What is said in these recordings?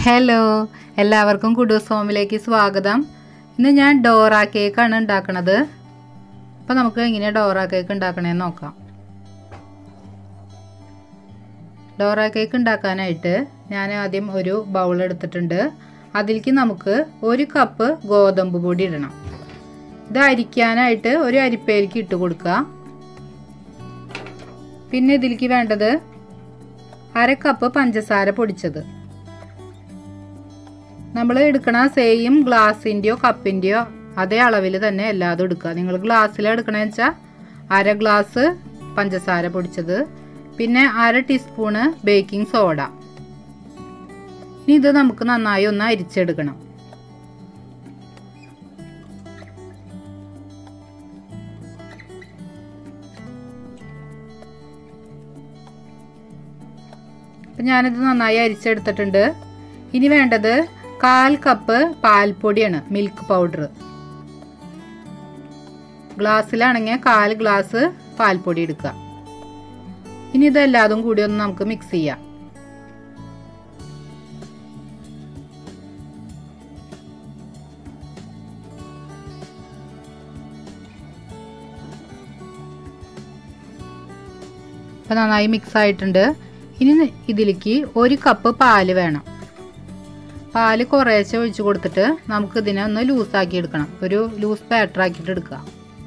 hello എല്ലാവർക്കും Kudus ഹോമിലേക്ക് സ്വാഗതം ഇന്ന് ഞാൻ ഡോറ കേക്കാണ് ഉണ്ടാക്കണത് അപ്പോൾ നമുക്ക് എങ്ങനെ ഡോറ കേക്ക് ഉണ്ടാക്കണേന്ന് നോക്കാം ഡോറ കേക്ക് ഉണ്ടാക്കാനായിട്ട് ഞാൻ ആദ്യം ഒരു ബൗൾ എടുത്തിട്ടുണ്ട് അതിലേക്ക് നമുക്ക് ഒരു കപ്പ് ഗോതമ്പ് പൊടി ഇടണം ഇത് അരിക്കാനായിട്ട് ഒരു അരിപ്പയിലേക്ക് ഇട്ട് കൊടുക്കുക പിന്നെ ഇതിലേക്ക് വേണ്ടത് അര കപ്പ് പഞ്ചസാര പൊടിച്ചത് നമ്മൾ എടുക്കണ സെയിം ഗ്ലാസിൻ്റെയോ കപ്പിൻ്റെയോ അതേ അളവിൽ തന്നെ എല്ലാതും എടുക്കുക നിങ്ങൾ ഗ്ലാസ്സിൽ എടുക്കണമെന്ന് വെച്ചാൽ അര ഗ്ലാസ് പഞ്ചസാര പൊടിച്ചത് പിന്നെ അര ടീസ്പൂണ് ബേക്കിംഗ് സോഡ ഇനി ഇത് നമുക്ക് നന്നായി ഒന്ന് അരിച്ചെടുക്കണം അപ്പം ഞാനിത് നന്നായി അരിച്ചെടുത്തിട്ടുണ്ട് ഇനി വേണ്ടത് കാൽ കപ്പ് പാൽപ്പൊടിയാണ് മിൽക്ക് പൗഡർ ഗ്ലാസ്സിലാണെങ്കിൽ കാൽ ഗ്ലാസ് പാൽപ്പൊടി എടുക്കുക ഇനി ഇതെല്ലാതും കൂടി ഒന്ന് നമുക്ക് മിക്സ് ചെയ്യാം ഇപ്പം നന്നായി മിക്സ് ആയിട്ടുണ്ട് ഇനി ഇതിലേക്ക് ഒരു കപ്പ് പാല് വേണം പാല് കുറേശ്ശെ ഒഴിച്ചു കൊടുത്തിട്ട് നമുക്ക് ഇതിനെ ഒന്ന് ലൂസാക്കി എടുക്കണം ഒരു ലൂസ് ബാറ്റർ ആക്കിയിട്ട് എടുക്കുക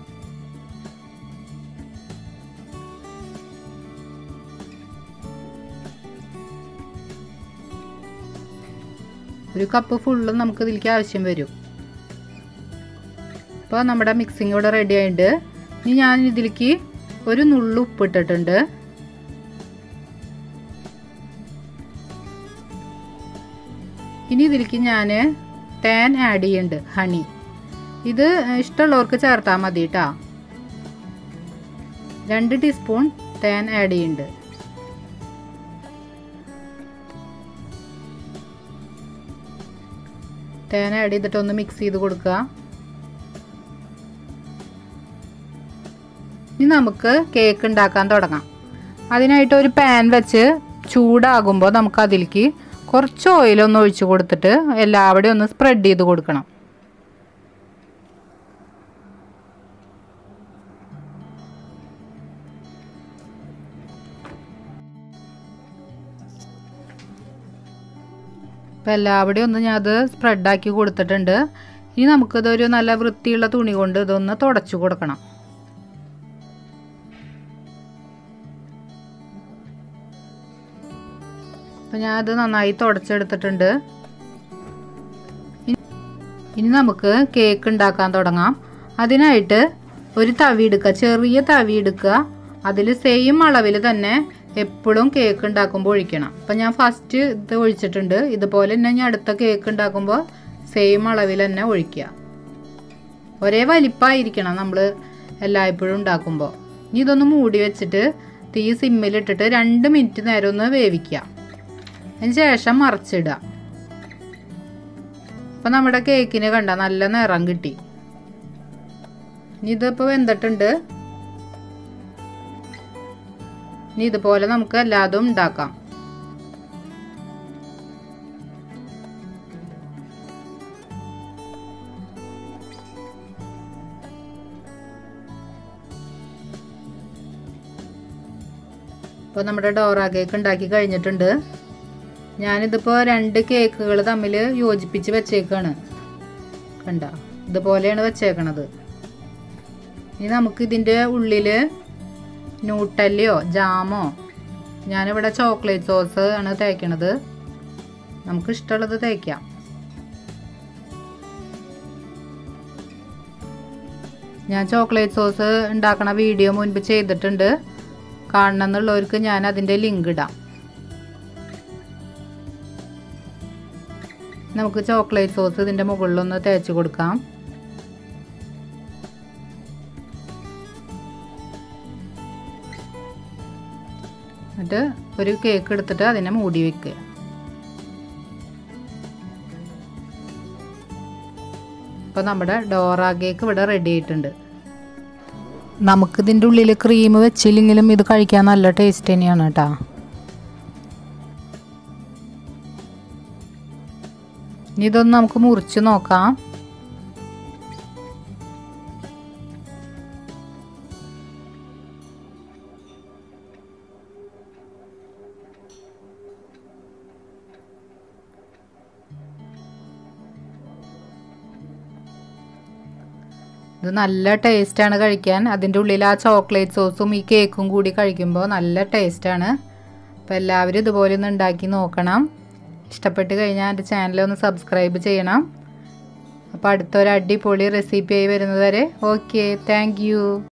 ഒരു കപ്പ് ഫുള്ളും നമുക്ക് ഇതിലേക്ക് ആവശ്യം വരും അപ്പോൾ നമ്മുടെ മിക്സിങ് ഇവിടെ റെഡി ആയിട്ടുണ്ട് ഇനി ഞാൻ ഇതിലേക്ക് ഒരു നുള്ളു ഉപ്പിട്ടിട്ടുണ്ട് ഇനി ഇതിലേക്ക് ഞാൻ തേൻ ആഡ് ചെയ്യുന്നുണ്ട് ഹണി ഇത് ഇഷ്ടമുള്ളവർക്ക് ചേർത്താൽ മതി കേട്ടോ രണ്ട് ടീസ്പൂൺ തേൻ ആഡ് ചെയ്യുന്നുണ്ട് തേൻ ആഡ് ചെയ്തിട്ട് ഒന്ന് മിക്സ് ചെയ്ത് കൊടുക്കുക ഇനി നമുക്ക് കേക്ക് ഉണ്ടാക്കാൻ തുടങ്ങാം അതിനായിട്ട് ഒരു പാൻ വെച്ച് ചൂടാകുമ്പോൾ നമുക്ക് അതിലേക്ക് കുറച്ച് ഓയിലൊന്ന് ഒഴിച്ചു കൊടുത്തിട്ട് എല്ലാവിടെയും ഒന്ന് സ്പ്രെഡ് ചെയ്ത് കൊടുക്കണം അപ്പം എല്ലാവിടെയും ഒന്ന് ഞാൻ അത് സ്പ്രെഡാക്കി കൊടുത്തിട്ടുണ്ട് ഇനി നമുക്കിതൊരു നല്ല വൃത്തിയുള്ള തുണി കൊണ്ട് ഇതൊന്ന് തുടച്ചു കൊടുക്കണം അപ്പം ഞാനത് നന്നായി തുടച്ചെടുത്തിട്ടുണ്ട് ഇനി നമുക്ക് കേക്ക് ഉണ്ടാക്കാൻ തുടങ്ങാം അതിനായിട്ട് ഒരു തവി എടുക്കുക ചെറിയ തവി എടുക്കുക അതിൽ സെയിം അളവിൽ തന്നെ എപ്പോഴും കേക്ക് ഉണ്ടാക്കുമ്പോൾ ഒഴിക്കണം അപ്പം ഞാൻ ഫസ്റ്റ് ഇത് ഒഴിച്ചിട്ടുണ്ട് ഇതുപോലെ തന്നെ ഞാൻ അടുത്ത കേക്ക് ഉണ്ടാക്കുമ്പോൾ സെയിം അളവിൽ തന്നെ ഒഴിക്കുക ഒരേ വലിപ്പമായിരിക്കണം നമ്മൾ എല്ലായ്പ്പോഴും ഉണ്ടാക്കുമ്പോൾ ഇനി ഇതൊന്ന് മൂടി വെച്ചിട്ട് തീ സിമ്മിലിട്ടിട്ട് രണ്ട് മിനിറ്റ് നേരം ഒന്ന് വേവിക്കുക അതിന് ശേഷം മറച്ചിടുക അപ്പം നമ്മുടെ കേക്കിന് കണ്ട നല്ല നിറം കിട്ടി ഇനി ഇതിപ്പോൾ വെന്തിട്ടുണ്ട് ഇനി ഇതുപോലെ നമുക്ക് എല്ലാതും ഉണ്ടാക്കാം ഇപ്പോൾ നമ്മുടെ ഡോറ കേക്ക് ഉണ്ടാക്കി കഴിഞ്ഞിട്ടുണ്ട് ഞാനിതിപ്പോൾ രണ്ട് കേക്കുകൾ തമ്മിൽ യോജിപ്പിച്ച് വെച്ചേക്കാണ് കണ്ട ഇതുപോലെയാണ് വെച്ചേക്കണത് ഇനി നമുക്ക് ഇതിൻ്റെ ഉള്ളിൽ ന്യൂട്ടല്ലയോ ജാമോ ഞാനിവിടെ ചോക്ലേറ്റ് സോസ് ആണ് തേക്കണത് നമുക്ക് ഇഷ്ടമുള്ളത് തേക്കാം ഞാൻ ചോക്ലേറ്റ് സോസ് ഉണ്ടാക്കണ വീഡിയോ മുൻപ് ചെയ്തിട്ടുണ്ട് കാണണം എന്നുള്ളവർക്ക് ഞാൻ അതിൻ്റെ ലിങ്ക് ഇടാം നമുക്ക് ചോക്ലേറ്റ് സോസ് ഇതിൻ്റെ മുകളിലൊന്ന് തേച്ച് കൊടുക്കാം എന്നിട്ട് ഒരു കേക്ക് എടുത്തിട്ട് അതിനെ മൂടി വെക്കുക അപ്പോൾ നമ്മുടെ ഡോറ കേക്ക് ഇവിടെ റെഡി ആയിട്ടുണ്ട് നമുക്കിതിൻ്റെ ഉള്ളിൽ ക്രീം വെച്ചില്ലെങ്കിലും ഇത് കഴിക്കാൻ നല്ല ടേസ്റ്റ് തന്നെയാണ് കേട്ടോ ഇനി ഇതൊന്ന് നമുക്ക് മുറിച്ച് നോക്കാം ഇത് നല്ല ടേസ്റ്റാണ് കഴിക്കാൻ അതിൻ്റെ ഉള്ളിൽ ആ ചോക്ലേറ്റ് സോസും ഈ കേക്കും കൂടി കഴിക്കുമ്പോൾ നല്ല ടേസ്റ്റാണ് അപ്പോൾ എല്ലാവരും ഇതുപോലെ ഒന്ന് ഉണ്ടാക്കി നോക്കണം ഇഷ്ടപ്പെട്ട് കഴിഞ്ഞാൽ എൻ്റെ ചാനലൊന്ന് സബ്സ്ക്രൈബ് ചെയ്യണം അപ്പോൾ അടുത്തൊരു അടിപൊളി റെസിപ്പി ആയി വരുന്നത് വരെ ഓക്കെ താങ്ക്